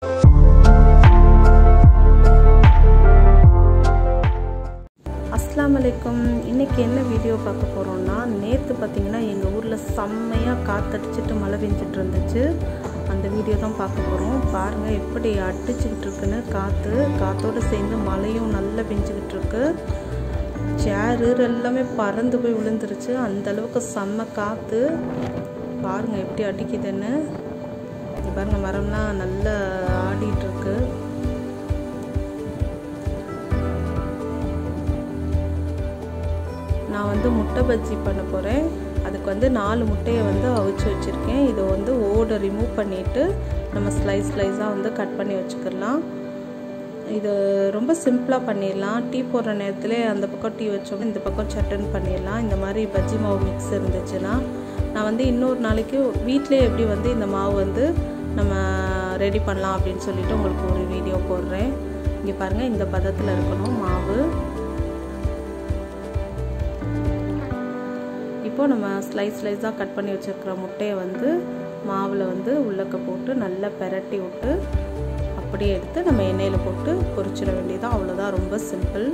அஸ்லாம் வலைக்கம் இன்றைக்கி என்ன வீடியோ பார்க்க போகிறோம்னா நேற்று பார்த்தீங்கன்னா எங்கள் ஊரில் செம்மையாக காற்றடிச்சிட்டு மழை பெஞ்சிட்டு இருந்துச்சு அந்த வீடியோ தான் பார்க்க போகிறோம் பாருங்கள் எப்படி அடிச்சுக்கிட்டு இருக்குன்னு காற்று காற்றோடு சேர்ந்து மழையும் நல்லா பெஞ்சிக்கிட்டு இருக்கு சேரு எல்லாமே பறந்து போய் விழுந்துருச்சு அந்த அளவுக்கு செம்ம காற்று பாருங்கள் எப்படி அடிக்குதுன்னு இங்க பாருங்க மரம்லாம் நல்லா ஆடிட்டு இருக்கு நான் வந்து முட்டை பஜ்ஜி பண்ண போகிறேன் அதுக்கு வந்து நாலு முட்டையை வந்து அவிச்சு வச்சுருக்கேன் இதை வந்து ஓடை ரிமூவ் பண்ணிவிட்டு நம்ம ஸ்லைஸ் ஸ்லைஸாக வந்து கட் பண்ணி வச்சுக்கலாம் இது ரொம்ப சிம்பிளாக பண்ணிடலாம் டீ போடுற நேரத்தில் அந்த பக்கம் டீ வச்சோம் இந்த பக்கம் சட்டன் பண்ணிடலாம் இந்த மாதிரி பஜ்ஜி மாவு மிக்ஸ் இருந்துச்சுன்னா நான் வந்து இன்னொரு நாளைக்கு வீட்டிலே எப்படி வந்து இந்த மாவு வந்து நம்ம ரெடி பண்ணலாம் அப்படின்னு சொல்லிட்டு உங்களுக்கு ஒரு வீடியோ போடுறேன் இங்கே பாருங்கள் இந்த பதத்தில் இருக்கணும் மாவு இப்போது நம்ம ஸ்லைஸ் ஸ்லைஸாக கட் பண்ணி வச்சுருக்கிற முட்டையை வந்து மாவில் வந்து உள்ளக்க போட்டு நல்லா பெரட்டி விட்டு அப்படியே எடுத்து நம்ம எண்ணெயில் போட்டு பொரிச்சிட வேண்டியதான் அவ்வளோதான் ரொம்ப சிம்பிள்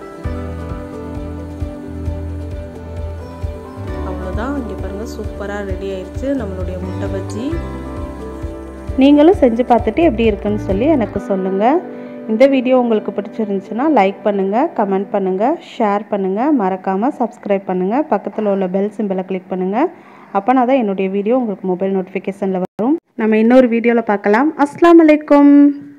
அவ்வளோதான் இங்கே பாருங்கள் சூப்பராக ரெடி ஆயிடுச்சு நம்மளுடைய முட்டை பஜ்ஜி நீங்களும் செஞ்சு பார்த்துட்டு எப்படி இருக்குன்னு சொல்லி எனக்கு சொல்லுங்கள் இந்த வீடியோ உங்களுக்கு பிடிச்சிருந்துச்சுன்னா லைக் பண்ணுங்கள் கமெண்ட் பண்ணுங்கள் ஷேர் பண்ணுங்கள் மறக்காமல் சப்ஸ்கிரைப் பண்ணுங்கள் பக்கத்தில் உள்ள பெல் சிம்பிளை கிளிக் பண்ணுங்கள் அப்போனா தான் என்னுடைய வீடியோ உங்களுக்கு மொபைல் நோட்டிஃபிகேஷனில் வரும் நம்ம இன்னொரு வீடியோவில் பார்க்கலாம் அஸ்லாம் வலைக்கம்